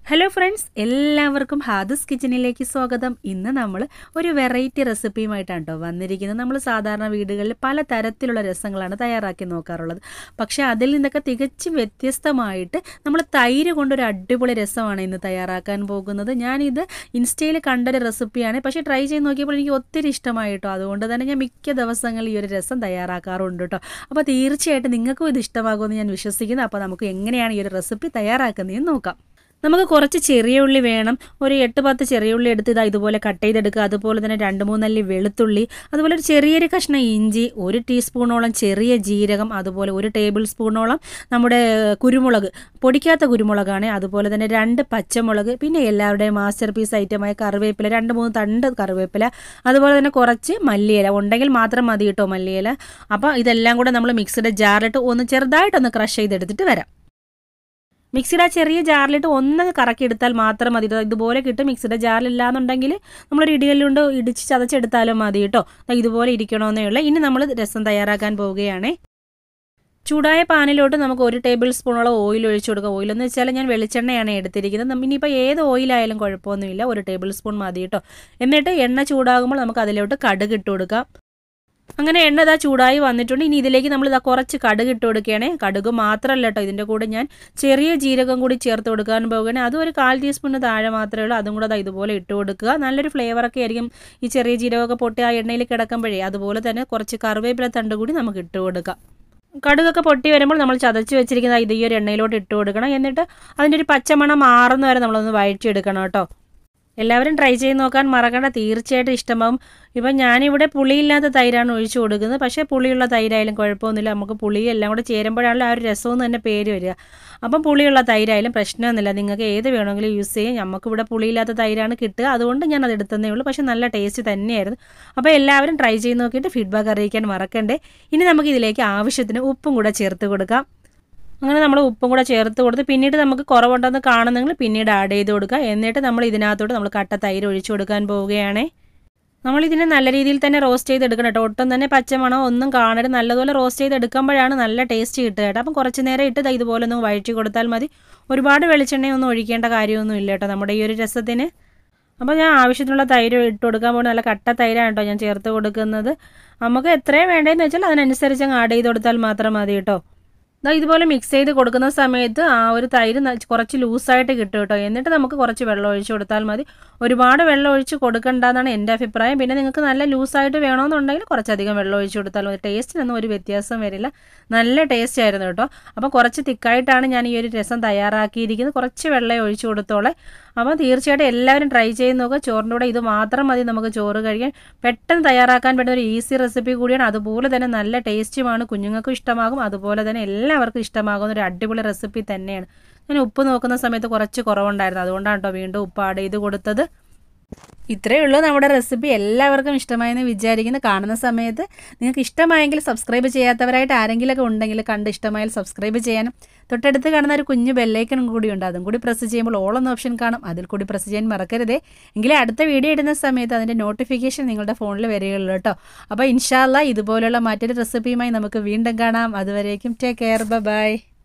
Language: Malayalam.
ഹലോ ഫ്രണ്ട്സ് എല്ലാവർക്കും ഹാദസ് കിച്ചണിലേക്ക് സ്വാഗതം ഇന്ന് നമ്മൾ ഒരു വെറൈറ്റി റെസിപ്പിയുമായിട്ടാണ് കേട്ടോ വന്നിരിക്കുന്നത് നമ്മൾ സാധാരണ വീടുകളിൽ പല തരത്തിലുള്ള രസങ്ങളാണ് തയ്യാറാക്കി നോക്കാറുള്ളത് പക്ഷേ അതിൽ നിന്നൊക്കെ തികച്ചും വ്യത്യസ്തമായിട്ട് നമ്മൾ തൈര് കൊണ്ടൊരു അടിപൊളി രസമാണ് ഇന്ന് തയ്യാറാക്കാൻ പോകുന്നത് ഞാനിത് ഇൻസ്റ്റയിൽ കണ്ടൊരു റെസിപ്പിയാണ് പക്ഷേ ട്രൈ ചെയ്ത് നോക്കിയപ്പോൾ എനിക്ക് ഒത്തിരി ഇഷ്ടമായി കേട്ടോ അതുകൊണ്ട് തന്നെ ഞാൻ മിക്ക ദിവസങ്ങളിൽ ഈ ഒരു രസം തയ്യാറാക്കാറുണ്ട് കേട്ടോ അപ്പോൾ തീർച്ചയായിട്ടും നിങ്ങൾക്കും ഇത് ഇഷ്ടമാകുമെന്ന് ഞാൻ വിശ്വസിക്കുന്നു അപ്പോൾ നമുക്ക് എങ്ങനെയാണ് ഈ ഒരു റെസിപ്പി തയ്യാറാക്കുന്നതെന്ന് നോക്കാം നമുക്ക് കുറച്ച് ചെറിയ ഉള്ളി വേണം ഒരു എട്ട് പത്ത് ചെറിയ ഉള്ളി എടുത്ത് ഇതാ ഇതുപോലെ കട്ട് ചെയ്തെടുക്കുക അതുപോലെ തന്നെ രണ്ട് മൂന്നല്ലി വെളുത്തുള്ളി അതുപോലെ ഒരു ചെറിയൊരു കഷ്ണം ഇഞ്ചി ഒരു ടീസ്പൂണോളം ചെറിയ ജീരകം അതുപോലെ ഒരു ടേബിൾ സ്പൂണോളം നമ്മുടെ കുരുമുളക് പൊടിക്കാത്ത കുരുമുളകാണ് അതുപോലെ തന്നെ രണ്ട് പച്ചമുളക് പിന്നെ എല്ലാവരുടെയും മാസ്റ്റർ പീസ് ഐറ്റമായ കറിവേപ്പില രണ്ട് മൂന്ന് തണ്ട് കറിവേപ്പില അതുപോലെ തന്നെ കുറച്ച് മല്ലിയില ഉണ്ടെങ്കിൽ മാത്രം മതി കേട്ടോ മല്ലിയില അപ്പോൾ ഇതെല്ലാം കൂടെ നമ്മൾ മിക്സിയുടെ ജാറിലിട്ട് ഒന്ന് ചെറുതായിട്ടൊന്ന് ക്രഷ് ചെയ്തെടുത്തിട്ട് വരാം മിക്സിയുടെ ആ ചെറിയ ജാറിലിട്ട് ഒന്ന് കറക്കി എടുത്താൽ മാത്രം മതി കേട്ടോ ഇതുപോലെ കിട്ടും മിക്സിയുടെ ജാറിലില്ലാന്നുണ്ടെങ്കിൽ നമ്മളൊരു ഇടികല്ലുകൊണ്ട് ഇടിച്ച് ചതച്ചെടുത്താലും മതി കേട്ടോ ഇതുപോലെ ഇരിക്കണമെന്നേ ഉള്ളൂ ഇനി നമ്മൾ രസം തയ്യാറാക്കാൻ പോവുകയാണേ ചൂടായ പാനിലോട്ട് നമുക്ക് ഒരു ടേബിൾ സ്പൂണോളം ഓയിൽ ഒഴിച്ചു കൊടുക്കുക ഓയിൽ എന്ന് വെച്ചാൽ ഞാൻ വെളിച്ചെണ്ണയാണ് എടുത്തിരിക്കുന്നത് ഇനിയിപ്പോൾ ഏത് ഓയിലായാലും കുഴപ്പമൊന്നുമില്ല ഒരു ടേബിൾ സ്പൂൺ മതി കേട്ടോ എന്നിട്ട് എണ്ണ ചൂടാകുമ്പോൾ നമുക്ക് അതിലോട്ട് കടുക് ഇട്ട് കൊടുക്കാം അങ്ങനെ എണ്ണ ഇതാ ചൂടായി വന്നിട്ടുണ്ട് ഇനി ഇതിലേക്ക് നമ്മൾ ഇതാ കുറച്ച് കടുക് ഇട്ട് കൊടുക്കുകയാണേ കടുക് മാത്രമല്ല കേട്ടോ ഇതിൻ്റെ കൂടെ ഞാൻ ചെറിയ ജീരകം കൂടി ചേർത്ത് കൊടുക്കാൻ പോവുകയാണ് അതും ഒരു കാൽ ടീസ്പൂണ് താഴെ മാത്രമേ ഉള്ളൂ അതും കൂടെ ഇതുപോലെ ഇട്ട് കൊടുക്കുക നല്ലൊരു ഫ്ലേവറൊക്കെ ആയിരിക്കും ഈ ചെറിയ ജീരകമൊക്കെ പൊട്ടി ആ എണ്ണയിൽ കിടക്കുമ്പോഴേ അതുപോലെ തന്നെ കുറച്ച് കറിവേപ്പില തണ്ട് കൂടി നമുക്ക് ഇട്ട് കൊടുക്കാം കടുകൊക്കെ പൊട്ടി വരുമ്പോൾ നമ്മൾ ചതച്ച് വെച്ചിരിക്കുന്ന ഇത് ഈ ഒരു എണ്ണയിലോട്ട് ഇട്ട് കൊടുക്കണം എന്നിട്ട് അതിൻ്റെ ഒരു പച്ചമണം മാറുന്ന വരെ നമ്മളൊന്ന് വഴറ്റിയെടുക്കണം കേട്ടോ എല്ലാവരും ട്രൈ ചെയ്ത് നോക്കാൻ മറക്കണ്ട തീർച്ചയായിട്ടും ഇഷ്ടമാവും ഇപ്പം ഞാനിവിടെ പുളിയില്ലാത്ത തൈരാണ് ഒഴിച്ചു കൊടുക്കുന്നത് പക്ഷേ പുളിയുള്ള തൈരായാലും കുഴപ്പമൊന്നുമില്ല നമുക്ക് പുളി എല്ലാം കൂടെ ചേരുമ്പോഴാണല്ലോ ആ ഒരു രസമെന്ന് തന്നെ പേര് വരിക അപ്പം പുളിയുള്ള തൈരായാലും പ്രശ്നമൊന്നുമില്ല നിങ്ങൾക്ക് ഏത് വേണമെങ്കിലും യൂസ് ചെയ്യാം നമുക്കിവിടെ പുളിയില്ലാത്ത തൈരാണ് കിട്ടുക അതുകൊണ്ട് ഞാൻ അത് എടുത്തതേ ഉള്ളൂ പക്ഷേ നല്ല ടേസ്റ്റ് തന്നെയായിരുന്നു അപ്പോൾ എല്ലാവരും ട്രൈ ചെയ്ത് നോക്കിയിട്ട് ഫീഡ്ബാക്ക് അറിയിക്കാൻ മറക്കണ്ടേ ഇനി നമുക്ക് ഇതിലേക്ക് ആവശ്യത്തിന് ഉപ്പും കൂടെ ചേർത്ത് കൊടുക്കാം അങ്ങനെ നമ്മൾ ഉപ്പും കൂടെ ചേർത്ത് കൊടുത്ത് പിന്നീട് നമുക്ക് കുറവുണ്ടെന്ന് കാണുന്നെങ്കിൽ പിന്നീട് ആഡ് ചെയ്ത് കൊടുക്കുക എന്നിട്ട് നമ്മൾ ഇതിനകത്തോട്ട് നമ്മൾ കട്ട തൈര് ഒഴിച്ചു കൊടുക്കാൻ പോവുകയാണേ നമ്മൾ ഇതിനെ നല്ല രീതിയിൽ തന്നെ റോസ്റ്റ് ചെയ്ത് എടുക്കണം കേട്ടോ ഒട്ടും തന്നെ പച്ചമണോ ഒന്നും കാണരുത് നല്ലതുപോലെ റോസ്റ്റ് ചെയ്ത് എടുക്കുമ്പോഴാണ് നല്ല ടേസ്റ്റ് കിട്ടുക കേട്ടോ അപ്പം കുറച്ച് നേരം ഇട്ട് ഇതുപോലെ ഒന്ന് വഴറ്റി കൊടുത്താൽ മതി ഒരുപാട് വെളിച്ചെണ്ണയൊന്നും ഒഴിക്കേണ്ട കാര്യമൊന്നും ഇല്ല കേട്ടോ നമ്മുടെ ഈ ഒരു രസത്തിന് അപ്പോൾ ഞാൻ ആവശ്യത്തിനുള്ള തൈര് ഇട്ട് കൊടുക്കാൻ പോകുന്നത് നല്ല കട്ട തൈരാണ് കേട്ടോ ഞാൻ ചേർത്ത് കൊടുക്കുന്നത് നമുക്ക് എത്രയും വേണ്ടതെന്ന് വെച്ചാൽ അതിനനുസരിച്ച് അങ്ങ് ആഡ് ചെയ്ത് കൊടുത്താൽ മാത്രം മതി കേട്ടോ ഇതുപോലെ മിക്സ് ചെയ്ത് കൊടുക്കുന്ന സമയത്ത് ആ ഒരു തൈര് കുറച്ച് ലൂസായിട്ട് കിട്ടും കേട്ടോ എന്നിട്ട് നമുക്ക് കുറച്ച് വെള്ളം ഒഴിച്ച് കൊടുത്താൽ മതി ഒരുപാട് വെള്ളം ഒഴിച്ച് കൊടുക്കണ്ടെന്നാണ് എൻ്റെ അഭിപ്രായം പിന്നെ നിങ്ങൾക്ക് നല്ല ലൂസായിട്ട് വേണമെന്നുണ്ടെങ്കിൽ കുറച്ചധികം വെള്ളം ഒഴിച്ച് കൊടുത്താൽ മതി ടേസ്റ്റിനൊന്നും ഒരു വ്യത്യാസം വരില്ല നല്ല ടേസ്റ്റ് ആയിരുന്നു കേട്ടോ അപ്പോൾ കുറച്ച് തിക്കായിട്ടാണ് ഞാൻ ഈ ഒരു രസം തയ്യാറാക്കിയിരിക്കുന്നത് കുറച്ച് വെള്ളം ഒഴിച്ച് കൊടുത്തോളെ അപ്പോൾ തീർച്ചയായിട്ടും എല്ലാവരും ട്രൈ ചെയ്ത് നോക്കുക ചോറിൻ്റെ കൂടെ ഇത് മാത്രം മതി നമുക്ക് ചോറ് കഴിക്കാൻ പെട്ടെന്ന് തയ്യാറാക്കാൻ പറ്റുന്ന ഒരു ഈസി റെസിപ്പി കൂടിയാണ് അതുപോലെ തന്നെ നല്ല ടേസ്റ്റുമാണ് കുഞ്ഞുങ്ങൾക്കും ഇഷ്ടമാകും അതുപോലെ തന്നെ എല്ലാവർക്കും ഇഷ്ടമാകുന്ന ഒരു അടിപൊളി റെസിപ്പി തന്നെയാണ് ഞാൻ ഉപ്പ് നോക്കുന്ന സമയത്ത് കുറച്ച് കുറവുണ്ടായിരുന്നു അതുകൊണ്ടാണ് കേട്ടോ വീണ്ടും ഉപ്പ് ആഡ് ചെയ്ത് കൊടുത്തത് ഇത്രയേ ഉള്ളൂ നമ്മുടെ റെസിപ്പി എല്ലാവർക്കും ഇഷ്ടമായെന്ന് വിചാരിക്കുന്നു കാണുന്ന സമയത്ത് നിങ്ങൾക്ക് ഇഷ്ടമായെങ്കിൽ സബ്സ്ക്രൈബ് ചെയ്യാത്തവരായിട്ട് ആരെങ്കിലുമൊക്കെ ഉണ്ടെങ്കിൽ കണ്ട് ഇഷ്ടമായാൽ സബ്സ്ക്രൈബ് ചെയ്യാനും തൊട്ടടുത്ത് കാണുന്ന ഒരു കുഞ്ഞു ബെല്ലൈക്കൺ കൂടിയുണ്ട് അതും കൂടി പ്രസ് ചെയ്യുമ്പോൾ ഓൾ എന്ന ഓപ്ഷൻ കാണും അതിൽ കൂടി പ്രസ് ചെയ്യാൻ മറക്കരുതേ എങ്കിലേ അടുത്ത വീഡിയോ ഇടുന്ന സമയത്ത് അതിൻ്റെ നോട്ടിഫിക്കേഷൻ നിങ്ങളുടെ ഫോണിൽ വരികയുള്ളൂ കേട്ടോ അപ്പോൾ ഇൻഷാല്ല ഇതുപോലുള്ള മറ്റൊരു റെസിപ്പിയുമായി നമുക്ക് വീണ്ടും കാണാം അതുവരേക്കും ടേക്ക് കെയർ ബൈ